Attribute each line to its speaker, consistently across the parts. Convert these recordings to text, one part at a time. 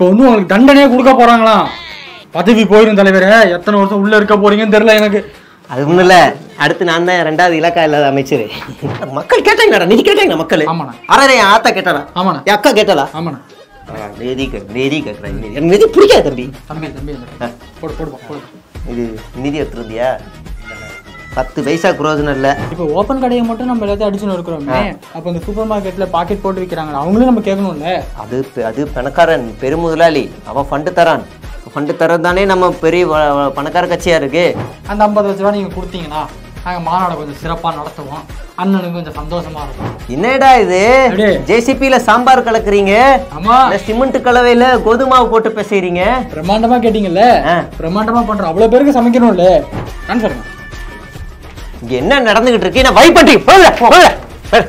Speaker 1: இப்போ வந்து உங்களுக்கு தண்டனையே கொடுக்க போறாங்களாம் பதவி போயிரும் தலைவரே எத்தனை வருஷம் உள்ள இருக்க போறீங்கன்னு தெரியல எனக்கு
Speaker 2: அது ஒண்ணும் இல்ல அடுத்து நான் தான் ரெண்டாவது இலக்கா இல்லாத அமைச்சர் மக்கள் கேட்டாங்கடா நிதி கேட்டாங்க மக்கள்
Speaker 1: ஆமாண்ணா.
Speaker 2: அரே என் ஆத்தா கேட்டாரா
Speaker 1: ஆமாண்ணா
Speaker 2: என் அக்கா கேட்டாளா
Speaker 1: ஆமாண்ணா
Speaker 2: ஆ, நிதி கே நிதி கேட்குறேன் நிதி எனக்கு நிதி பிடிக்காது தம்பி
Speaker 1: தம்பி தம்பி இந்த போடு போடு போடு
Speaker 2: இது நிதி எடுத்துருந்தியா பத்து பைசா குரோஜனம் இல்லை
Speaker 1: இப்போ ஓப்பன் கடையை மட்டும் நம்ம எல்லாத்தையும் அடிச்சுன்னு இருக்கிறோமே அப்போ இந்த சூப்பர் மார்க்கெட்ல பாக்கெட் போட்டு விற்கிறாங்க அவங்களும் நம்ம கேட்கணும்ல
Speaker 2: அது பெ- அது பணக்காரன் பெருமுதலாளி அவன் ஃபண்டு தரான் ஃபண்டு தரது தானே நம்ம பெரிய வ- வ- பணக்கார கட்சியா இருக்கு
Speaker 1: அந்த ஐம்பது லட்ச ரூபா நீங்க கொடுத்தீங்கன்னா நாங்க மாநாடு கொஞ்சம் சிறப்பா நடத்துவோம் அண்ணனுக்கு கொஞ்சம் சந்தோஷமா இருக்கும்
Speaker 2: என்னடா இது
Speaker 1: அடே.
Speaker 2: ஜேசிபில சாம்பார் கலக்குறீங்க
Speaker 1: ஆமா
Speaker 2: இல்ல சிமெண்ட் கலவையில கோதுமாவு போட்டு பேசுறீங்க
Speaker 1: பிரம்மாண்டமா கேட்டீங்கல்ல
Speaker 2: ஆ.
Speaker 1: பிரம்மாண்டமா பண்றோம் அவ்வளவு பேருக்கு சமைக்கணும்ல கான்சருங்க
Speaker 2: இங்க என்ன நடந்துகிட்டு இருக்கு நான் வை பண்றீங்க போங்க போங்க போங்க.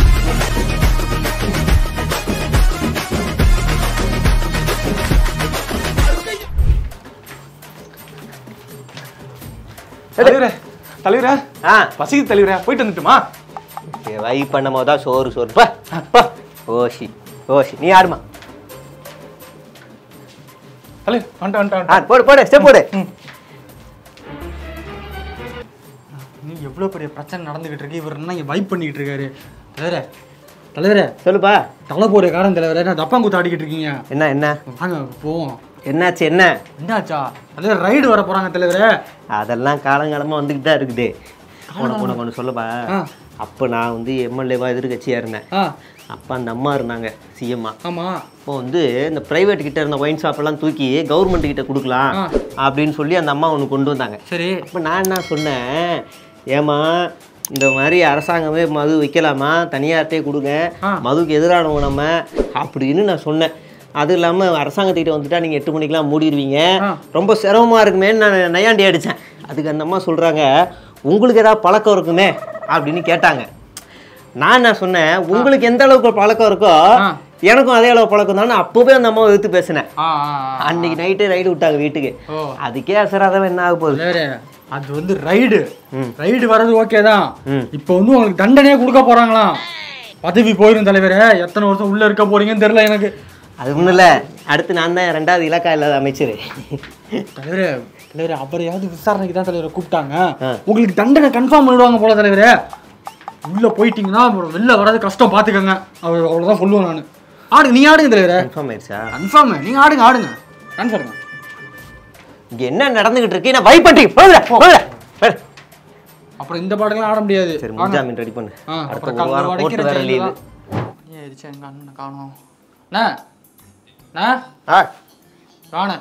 Speaker 3: தலைவரே தலைவரே
Speaker 2: ஆ
Speaker 3: பசிக்கு தலைவரே போயிட்டு வந்துட்டுமா
Speaker 2: இங்க வை பண்ணும் போதுதான் சோறு சோறு பா பா ஓஷி ஓஷி நீ ஆடுமா
Speaker 3: தலைவர் வந்துட்டு வந்துட்டு
Speaker 2: ஆ போடு போடு ஸ்டெப் போடு
Speaker 1: நீ எவ்வளவு பெரிய பிரச்சனை நடந்துகிட்டு இருக்கு இவர் என்ன இங்க வைப் பண்ணிக்கிட்டு இருக்காரு தலைவரே தலைவரே
Speaker 2: சொல்லுப்பா
Speaker 1: தலை போற காரம் தலைவரே நான் தப்பாங்குத்து ஆடிக்கிட்டு இருக்கீங்க
Speaker 2: என்ன என்ன
Speaker 1: வாங்க போவோம்
Speaker 2: என்னாச்சு என்ன
Speaker 1: என்னாச்சா தலைவர் ரைடு வர போறாங்க தலைவரே
Speaker 2: அதெல்லாம் காலங்காலமா வந்துக்கிட்டு தான் இருக்குது உனக்கு உனக்கு ஒன்று சொல்லப்பா
Speaker 1: ஆ.
Speaker 2: அப்போ நான் வந்து எம்எல்ஏவா எதிர்கட்சியாக இருந்தேன்
Speaker 1: ஆ
Speaker 2: அப்போ அந்த அம்மா இருந்தாங்க சிஎம்மா
Speaker 1: ஆமா
Speaker 2: அப்போ வந்து இந்த பிரைவேட் கிட்ட இருந்த ஒயின் ஷாப்பெல்லாம் தூக்கி கவர்மெண்ட் கிட்ட கொடுக்கலாம்
Speaker 1: ஆ.
Speaker 2: அப்படின்னு சொல்லி அந்த அம்மா ஒன்று கொண்டு வந்தாங்க
Speaker 1: சரி
Speaker 2: அப்போ நான் என்ன சொன்னேன் ஏமா இந்த மாதிரி அரசாங்கமே மது வைக்கலாமா தனியார்ட்டே கொடுங்க
Speaker 1: ஆ.
Speaker 2: மதுக்கு எதிரானவங்க நம்ம அப்படின்னு நான் சொன்னேன் அது இல்லாமல் அரசாங்கத்திட்ட வந்துட்டா நீங்கள் எட்டு மணிக்கெலாம் மூடிடுவீங்க
Speaker 1: ஆ.
Speaker 2: ரொம்ப சிரமமாக இருக்குமேன்னு நான் நையாண்டி அடித்தேன் அதுக்கு அந்த அம்மா சொல்கிறாங்க உங்களுக்கு ஏதாவது பழக்கம் இருக்குமே அப்படின்னு கேட்டாங்க நான் என்ன சொன்னேன் உங்களுக்கு எந்த அளவுக்கு பழக்கம் இருக்கோ
Speaker 1: ஆ.
Speaker 2: எனக்கும் அதே அளவு பழக்கம் தான் அப்போவே அந்த அம்மாவை எடுத்து பேசினேன்
Speaker 1: ஆ ஆ, ஆ.
Speaker 2: அன்னைக்கு நைட்டு ரைடு விட்டாங்க வீட்டுக்கு
Speaker 1: ஓ
Speaker 2: அதுக்கே அசராதவன் என்ன ஆக போகுது
Speaker 1: தலைவரே அது வந்து ரைடு
Speaker 2: ம்.
Speaker 1: ரைடு வர்றது ஓகே தான்
Speaker 2: ம்.
Speaker 1: இப்போ வந்து உங்களுக்கு தண்டனையே கொடுக்க போறாங்களாம் பதவி போயிரும் தலைவரே எத்தனை வருஷம் உள்ள இருக்க போறீங்கன்னு தெரியல எனக்கு
Speaker 2: அது ஒன்றும் இல்லை அடுத்து நான் தான் ரெண்டாவது இலக்கா இல்லாத அமைச்சர்
Speaker 1: தலைவரே தலைவரே அவரையாவது விசாரணைக்கு தான் தலைவரை கூப்பிட்டாங்க
Speaker 2: ஆ.
Speaker 1: உங்களுக்கு தண்டனை கன்ஃபார்ம் பண்ணிடுவாங்க போல தலைவரே உள்ள போயிட்டீங்கன்னா அப்புறம் வெளில வர்றது கஷ்டம் பாத்துக்கோங்க அவர் அவ்வளவுதான் சொல்லுவேன் நான் ஆடுங்க நீ ஆடுங்க தலைவரே
Speaker 2: கன்ஃபார்ம் ஆயிடுச்சா
Speaker 1: கன்ஃபார்ம் நீங்க ஆடுங்க ஆடுங்க கன்ஃபார்ம்
Speaker 2: இங்க என்ன நடந்துகிட்டு இருக்கு நான் வை பண்றீங்க போங்க போங்க போங்க.
Speaker 1: அப்புறம் இந்த பாடலாம் ஆட முடியாது
Speaker 2: சரி
Speaker 1: வாங்க.
Speaker 2: முன்ஜாமீன் ரெடி பண்ணு
Speaker 1: ஆ,
Speaker 2: அடுத்த
Speaker 1: அப்புறம்
Speaker 2: ஒரு
Speaker 1: கல்ல
Speaker 2: வாரம்
Speaker 1: உடைக்கிற
Speaker 2: போட்டு வேற
Speaker 1: ஜெயிலு
Speaker 2: லீவு
Speaker 1: தான். ஏன் அடிச்சா எங்க அண்ணனை காணோம் அண்ணா அண்ணா
Speaker 2: ஆ
Speaker 1: காண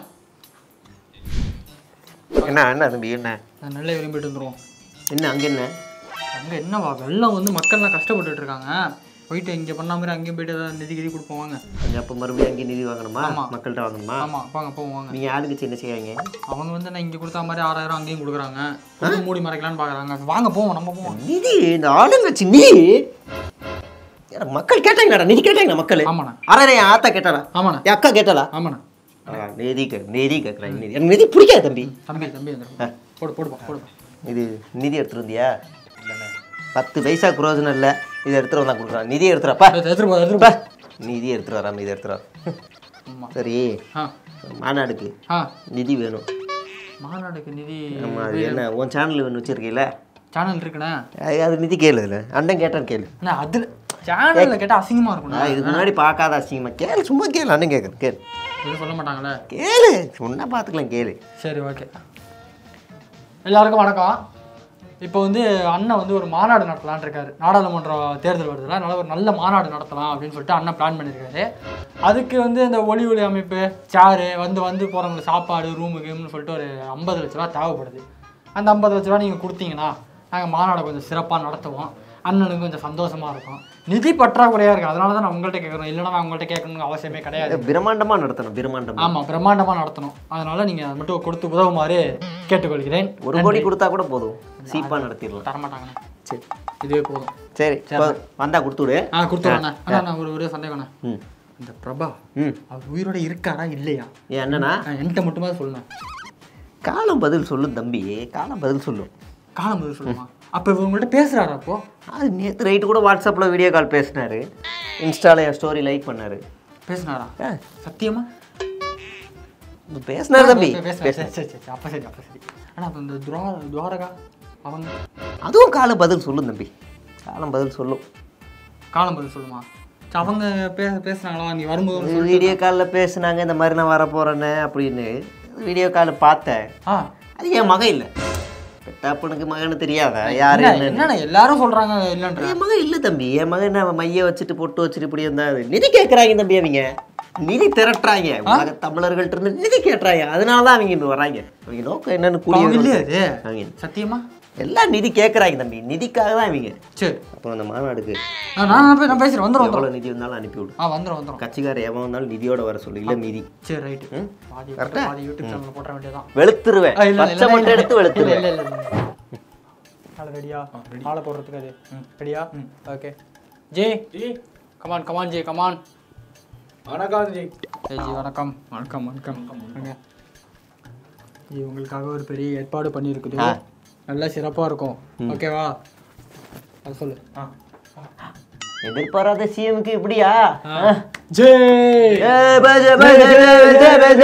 Speaker 2: என்ன என்ன தம்பி என்ன
Speaker 1: நான் நல்ல விரும்பிட்டு வந்துருவோம்
Speaker 2: என்ன அங்க என்ன
Speaker 1: அங்க என்னவா வெள்ளம் வந்து மக்கள்லாம் கஷ்டப்பட்டுட்டு இருக்காங்க போயிட்டு இங்க பண்ண மாதிரி அங்கேயும் போயிட்டு ஏதாவது நிதி கிதி கொடுப்போம் வாங்க
Speaker 2: கொஞ்சம் அப்போ மறுபடியும் அங்கேயே நிதி வாங்கணுமா
Speaker 1: ஆமா.
Speaker 2: மக்கள்கிட்ட வாங்கணுமா
Speaker 1: ஆமா வாங்க போவோம் வாங்க
Speaker 2: நீங்க ஆளுங்கட்சி என்ன செய்வீங்க
Speaker 1: அவங்க வந்து நான் இங்க கொடுத்த மாதிரி ஆறாயிரம் அங்கேயும் கொடுக்குறாங்க கொடுத்து மூடி மறைக்கலாம்னு பாக்குறாங்க வாங்க போவோம் நம்ம போவோம்
Speaker 2: நிதி இந்த ஆளுங்கட்சி நிதி எனக்கு மக்கள் கேட்டாங்கடா நிதி கேட்டாங்க மக்கள்
Speaker 1: ஆமாண்ணா
Speaker 2: அரே என் ஆத்தா கேட்டாளா
Speaker 1: ஆமாண்ணா
Speaker 2: என் அக்கா கேட்டாளா
Speaker 1: ஆமாண்ணா
Speaker 2: ஆ, நிதி கே நிதி கேட்குறேன் நிதி எனக்கு நிதி பிடிக்காது தம்பி
Speaker 1: தம்பி தம்பி வந்துடும் போடு போடுப்பா போடுப்பா
Speaker 2: இது நிதி எடுத்துட்டு வந்தியா பத்து பைசா குரோஜனம் இல்லை இதை எடுத்துட்டு வந்தா கொடுக்குறான் நிதி எடுத்துறப்பா
Speaker 1: எடுத்துட்டு போ எடுத்துட்டு போ
Speaker 2: நிதி எடுத்துட்டு வராம இதை எடுத்துட்டு வர
Speaker 1: ஆமா
Speaker 2: சரி
Speaker 1: ஆ
Speaker 2: மாநாடுக்கு
Speaker 1: ஆ
Speaker 2: நிதி வேணும்
Speaker 1: மாநாடுக்கு நிதி
Speaker 2: நம்ம அது என்ன உன் சேனல் ஒன்று வச்சிருக்கீல
Speaker 1: சேனல் இருக்குண்ணே
Speaker 2: அது- அது நிதி கேளு இதில் அண்ணன் கேட்டான்னு கேளு
Speaker 1: அண்ணா அதுல சேனல்ல கேட்டா அசிங்கமா இருக்கும்ண்ணா
Speaker 2: நான் இதுக்கு முன்னாடி பார்க்காத அசிங்கமா கேளு சும்மா கேளு அண்ணன் கேட்குறேன் கேளு
Speaker 1: எதுவும் சொல்ல மாட்டாங்களே
Speaker 2: கேளு சொன்னா பார்த்துக்கலாம் கேளு
Speaker 1: சரி ஓகே எல்லாருக்கும் வணக்கம் இப்போ வந்து அண்ணன் வந்து ஒரு மாநாடு நடத்தலாம்னு இருக்காரு நாடாளுமன்ற தேர்தல் வருதுல அதனால ஒரு நல்ல மாநாடு நடத்தலாம் அப்படின்னு சொல்லிட்டு அண்ணன் பிளான் பண்ணியிருக்காரு அதுக்கு வந்து இந்த ஒளி ஒளி அமைப்பு சேரு வந்து வந்து போகிறவங்களுக்கு சாப்பாடு ரூமுக்குன்னு சொல்லிட்டு ஒரு ஐம்பது லட்ச ரூபா தேவைப்படுது அந்த ஐம்பது லட்ச ரூபா நீங்கள் கொடுத்தீங்கன்னா நாங்கள் மாநாடை கொஞ்சம் சிறப்பாக நடத்துவோம் அண்ணனுக்கு கொஞ்சம் சந்தோஷமாக இருக்கும் நிதி பற்றாக்குறையாக இருக்குது அதனால தான் நான் உங்கள்கிட்ட கேட்குறேன் இல்லைன்னா நான் உங்கள்கிட்ட கேட்கணும்னு அவசியமே கிடையாது
Speaker 2: பிரம்மாண்டமா நடத்தணும் பிரம்மாண்டமா
Speaker 1: ஆமா பிரம்மாண்டமா நடத்தணும் அதனால நீங்க அதை மட்டும் கொடுத்து உதவுமாறு கேட்டுக்கொள்கிறேன்
Speaker 2: ஒரு கோடி கொடுத்தா கூட போதும் சீப்பா நடத்திடலாம்
Speaker 1: தரமாட்டாங்கண்ணே
Speaker 2: சரி
Speaker 1: இதுவே போதும்
Speaker 2: சரி இப்போ வந்தா கொடுத்து விடு
Speaker 1: ஆ கொடுத்துருவாண்ணே அண்ணா நான் ஒரு ஒரு சந்தேகண்ணே
Speaker 2: ம்
Speaker 1: இந்த பிரபா
Speaker 2: ம்
Speaker 1: அவர் உயிரோட இருக்காரா இல்லையா
Speaker 2: ஏன் அண்ணனா
Speaker 1: ஆ, என்கிட்ட மட்டுமே சொல்லணும்
Speaker 2: காலம் பதில் சொல்லும் தம்பி காலம் பதில் சொல்லும்
Speaker 1: காலம் பதில் சொல்லுமா அப்ப இவர் உங்கள்ட்ட பேசுறாரா அப்போ
Speaker 2: அது நேற்று ரைட்டு கூட வாட்ஸ்அப்பில் வீடியோ கால் பேசினாரு இன்ஸ்டால என் ஸ்டோரி லைக் பண்ணாரு
Speaker 1: பேசுனாரா
Speaker 2: ஆ,
Speaker 1: சத்தியமா
Speaker 2: பேசினார் தம்பி
Speaker 1: பேசுறேன் சரி சரி சரி அப்ப சரி அப்ப சரி ஆனா அப்ப இந்த துரா துவாரகா அவங்க
Speaker 2: அதுவும் காலம் பதில் சொல்லும் தம்பி காலம் பதில் சொல்லும்
Speaker 1: காலம் பதில் சொல்லுமா சரி, அவங்க பேச பேசுனாங்களா நீ வரும்போது சொல்லு.
Speaker 2: வீடியோ காலில் பேசுனாங்க இந்த மாதிரி நான் வரப்போகிறேன்னு அப்படின்னு வீடியோ காலில் பார்த்தேன்
Speaker 1: ஆ
Speaker 2: அது என் மகன் இல்லை பெட்டாப்பனுக்கு மகன்னு தெரியாதா யாரு
Speaker 1: என்ன-
Speaker 2: என்னன்னு
Speaker 1: என்னண்ணா எல்லாரும் சொல்றாங்க இல்லன்ற
Speaker 2: என் மகன் இல்லை தம்பி என் மகன் என்ன மைய வச்சுட்டு பொட்டு வச்சுட்டு இப்படி இருந்தாரு நிதி கேட்குறாங்க தம்பி அவங்க நிதி திரட்டுறாங்க உலக தமிழர்கள்ட்ட இருந்து நிதி கேட்டுறாங்க அதனால தான் அவங்க இங்க வராங்க அவங்க நோக்கம் என்னன்னு
Speaker 1: அவங்க
Speaker 2: கூடிய
Speaker 1: இல்லையா அது
Speaker 2: அவங்க
Speaker 1: சத்தியமா
Speaker 2: எல்லாம் நிதி கேட்குறாங்க தம்பி நிதிக்காக தான் அவங்க
Speaker 1: சரி
Speaker 2: அப்புறம் அந்த மாநாடுக்கு
Speaker 1: ஆ, நான் நான் போய் நான் பேசுறேன் வந்துடும் வந்துடும்
Speaker 2: எவ்வளோ நிதி வந்தாலும் அனுப்பிவிடு
Speaker 1: ஆ வந்துடும் வந்துடும்
Speaker 2: கட்சிக்கார எவன் வந்தாலும் நிதியோட வர சொல்லு இல்லை மீதி
Speaker 1: சரி ரைட்டு
Speaker 2: ம்?
Speaker 1: பாதி
Speaker 2: கரெக்டா?
Speaker 1: பாதி யூடியூப் சேனல் போட்ட வேண்டியதான்
Speaker 2: வெளுத்துருவேன்
Speaker 1: ஆ, இல்ல, இல்ல,
Speaker 2: பச்சை
Speaker 1: இல்ல,
Speaker 2: மட்டை
Speaker 1: இல்ல,
Speaker 2: எடுத்து
Speaker 1: இல்ல,
Speaker 2: வெளுத்துருவேன்
Speaker 1: இல்ல, இல்ல, இல்ல. ஆளு ரெடியா ஆளை போடுறதுக்கு அது ரெடியா ஓகே ஜே கமான் கமான் ஜே கமான்
Speaker 3: வணக்கம் ஜி
Speaker 1: ஏய் ஜி வணக்கம் வணக்கம் வணக்கம் வாங்க. ஜி உங்களுக்காக ஒரு பெரிய ஏற்பாடு பண்ணியிருக்குது
Speaker 2: ஆ.
Speaker 1: நல்லா சிறப்பாக இருக்கும் ஓகேவா அது சொல்லு
Speaker 2: எதிர்பாராத சிஎம்க்கு இப்படியா
Speaker 1: ஆ. J
Speaker 2: A, பஜ, பஜ, பஜ, பஜ.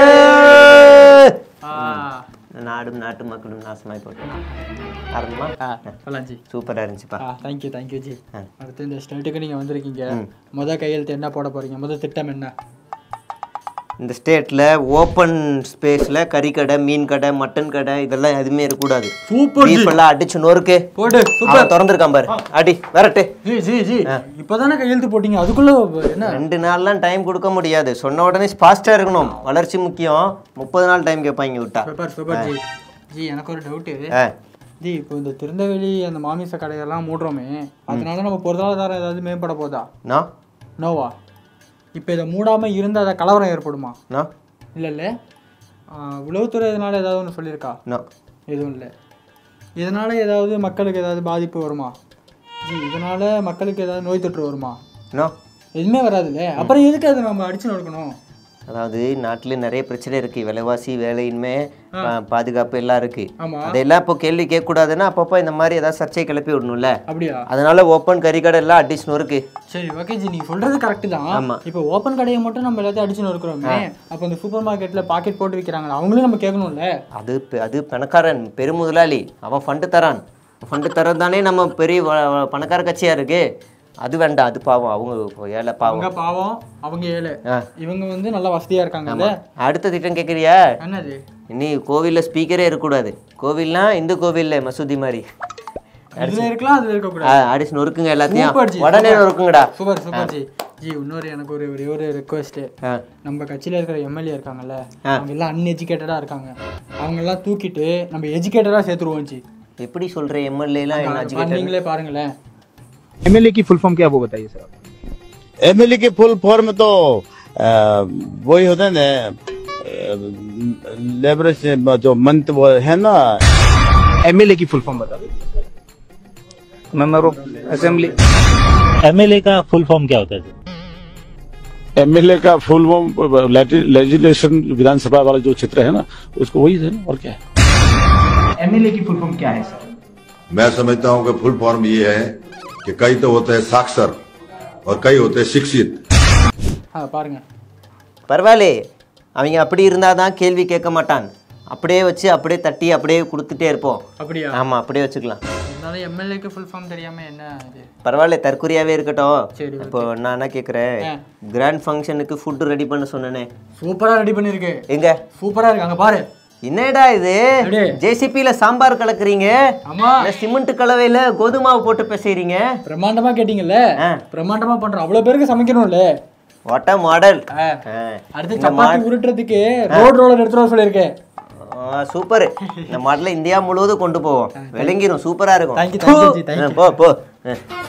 Speaker 1: ஆ
Speaker 2: நாடும் நாட்டு மக்களும் நாசமாய் போட்டு ஆரம்பமா
Speaker 1: ஆ சொல்லலாம் ஜி
Speaker 2: சூப்பரா இருந்துச்சுப்பா
Speaker 1: ஆ தேங்க்யூ தேங்க்யூ ஜி
Speaker 2: ஆ.
Speaker 1: அடுத்து இந்த ஸ்டேட்டுக்கு நீங்கள் வந்திருக்கீங்க
Speaker 2: ம்.
Speaker 1: முத கையெழுத்து என்ன போட போறீங்க முத திட்டம் என்ன
Speaker 2: இந்த ஸ்டேட்ல ஓப்பன் ஸ்பேஸ்ல கறிக்கடை மீன் கடை மட்டன் கடை இதெல்லாம் எதுவுமே இருக்கக்கூடாது
Speaker 1: சூப்பர்
Speaker 2: பீஃப் எல்லாம் அடிச்சு நொறுக்கு
Speaker 1: போடு
Speaker 2: அவன் திறந்துருக்கான் பாரு அடி வரட்டு
Speaker 1: ஜி ஜி ஜி இப்போதானே கையெழுத்து போட்டீங்க அதுக்குள்ள என்ன
Speaker 2: ரெண்டு நாள்லாம் டைம் கொடுக்க முடியாது சொன்ன உடனே ஃபாஸ்ட்டாக இருக்கணும் வளர்ச்சி முக்கியம் முப்பது நாள் டைம் கேட்பாங்க விட்டா
Speaker 1: சூப்பர் சூப்பர் ஜி ஜி எனக்கு ஒரு டவுட்டு
Speaker 2: ஆ
Speaker 1: ஜி இப்போ இந்த திருநெல்வேலி அந்த மாமிச கடையெல்லாம் மூடுறோமே அதனால நம்ம பொருளாதாரம் ஏதாவது மேம்பட போதா
Speaker 2: நோ
Speaker 1: நோவா இப்போ இதை மூடாம இருந்தால் அதை கலவரம் ஏற்படுமா
Speaker 2: நோ
Speaker 1: இல்லை இல்லை உளவுத்துறை இதனால ஏதாவது ஒன்று சொல்லியிருக்கா
Speaker 2: நோ
Speaker 1: எதுவும் இல்லை இதனால ஏதாவது மக்களுக்கு ஏதாவது பாதிப்பு வருமா ஜி இதனால மக்களுக்கு ஏதாவது நோய் தொற்று வருமா
Speaker 2: நோ
Speaker 1: எதுவுமே வராதுல்ல அப்புறம் எதுக்கு அதை நம்ம அடிச்சு நொறுக்கணும்
Speaker 2: அதாவது நாட்டில் நிறைய பிரச்சனை இருக்கு விலைவாசி வேலையின்மை பா- பாதுகாப்பு எல்லாம் இருக்கு
Speaker 1: ஆமா
Speaker 2: அதெல்லாம் இப்போ கேள்வி கேட்கக்கூடாதுன்னா அப்பப்போ இந்த மாதிரி ஏதாவது சர்ச்சை கிளப்பி விடணும்ல
Speaker 1: அப்படியா
Speaker 2: அதனால ஓப்பன் கறிக்கடை எல்லாம் அடிஷன் இருக்கு
Speaker 1: சரி ஓகே ஜி நீங்க சொல்றது கரெக்ட் தான்
Speaker 2: ஆமா.
Speaker 1: இப்போ ஓப்பன் கடையை மட்டும் நம்ம எல்லாத்தையும் அடிச்சு நொறுக்கிறோமே அப்போ இந்த சூப்பர் மார்க்கெட்ல பாக்கெட் போட்டு விற்கிறாங்களா அவங்களும் நம்ம கேட்கணும்ல
Speaker 2: அது பெ- அது பணக்காரன் பெருமுதலாளி அவன் ஃபண்டு தரான் ஃபண்டு தரது தானே நம்ம பெரிய வ- வ- பணக்கார கட்சியா இருக்கு அது வேண்டாம் அது பாவம் அவங்க ஏழை பாவம்
Speaker 1: அவங்க பாவம் அவங்க ஏழை
Speaker 2: ஆ.
Speaker 1: இவங்க வந்து நல்லா வசதியா இருக்காங்கல்ல
Speaker 2: அடுத்த திட்டம் கேட்குறியா
Speaker 1: என்னது
Speaker 2: இனி கோவிலில் ஸ்பீக்கரே இருக்கக்கூடாது கோவில்னா இந்து கோவில்ல மசூதி மாதிரி
Speaker 1: இதுல இருக்கலாம் அதுல இருக்க கூடாது
Speaker 2: அடிச்சு நொறுக்குங்க
Speaker 1: சூப்பர் ஜி,
Speaker 2: எல்லாத்தையும் உடனே நொறுக்குங்கடா
Speaker 1: சூப்பர் சூப்பர் ஜி ஜி இன்னொரு எனக்கு ஒரு ஒரே ஒரு ரெக்வஸ்ட்
Speaker 2: ஆ
Speaker 1: நம்ம கட்சியில இருக்கிற எம்எல்ஏ இருக்காங்கல்ல
Speaker 2: ஆ.
Speaker 1: அவங்க எல்லாம் அன்எஜுகேட்டடா இருக்காங்க அவங்க எல்லாம் தூக்கிட்டு நம்ம எஜுகேட்டடா சேர்த்துருவோம் ஜி
Speaker 2: எப்படி சொல்ற எம்எல்ஏலாம் என்ன
Speaker 1: பாருங்க, நீங்களே பாருங்களேன்
Speaker 3: एमएलए की फुल फॉर्म क्या है वो बताइए सर आप
Speaker 4: एमएलए के फुल फॉर्म तो अ, वही होता है ना लेबरेज जो मंथ वो है ना
Speaker 3: एमएलए की फुल फॉर्म बता दो मेंबर ऑफ असेंबली
Speaker 5: एमएलए का फुल फॉर्म क्या होता है सर
Speaker 4: एमएलए का फुल फॉर्म लेजिस्लेशन विधानसभा वाला जो क्षेत्र है ना उसको वही है ना और क्या है
Speaker 3: एमएलए की फुल फॉर्म क्या है सर
Speaker 6: मैं समझता हूं कि फुल फॉर्म ये है कि कई तो होते हैं साक्षर और कई होते हैं शिक्षित
Speaker 1: ஆ பாருங்க
Speaker 2: பரவாயில்லே அவங்க அப்படி இருந்தாதான் கேள்வி கேட்க மாட்டான் அப்படியே வச்சு அப்படியே தட்டி அப்படியே கொடுத்துட்டே இருப்போம்
Speaker 1: அப்படியா
Speaker 2: ஆமா அப்படியே வச்சுக்கலாம்
Speaker 1: இருந்தாலும் எம்எல்ஏக்கு ஃபுல் ஃபார்ம் தெரியாம என்ன இது
Speaker 2: பரவாயில்ல தற்கொலையாவே இருக்கட்டும்
Speaker 1: சரி,
Speaker 2: இப்போ நான் என்ன கேட்குறேன்
Speaker 1: ஆ.
Speaker 2: கிராண்ட் ஃபங்க்ஷனுக்கு ஃபுட்டு ரெடி பண்ண சொன்னேனே
Speaker 1: சூப்பரா ரெடி பண்ணிருக்கு
Speaker 2: எங்க
Speaker 1: சூப்பரா இருக்கு அங்க பாரு
Speaker 2: என்னடா இது
Speaker 1: எப்படி?
Speaker 2: ஜேசிபில சாம்பார் கலக்குறீங்க
Speaker 1: ஆமா
Speaker 2: இல்ல சிமெண்ட் கலவையில கோதுமாவு போட்டு பிசைறீங்க
Speaker 1: பிரம்மாண்டமா கேட்டீங்கல்ல
Speaker 2: ஆ.
Speaker 1: பிரம்மாண்டமா பண்றோம் அவ்வளவு பேருக்கு சமைக்கணும்ல
Speaker 2: வாட் அ மாடல்
Speaker 1: ஆ. அடுத்து சப்பாத்தி உருட்டுறதுக்கு ரோட் ரோலர் எடுத்துட்டு வர சொல்லியிருக்கேன்
Speaker 2: சூப்பர் இந்த மாடல இந்தியா முழுவதும் கொண்டு போவோம் விளங்கிரும் சூப்பரா இருக்கும்
Speaker 1: Thank you, thank you ji, thank
Speaker 2: ஆ, போ போ ஆ.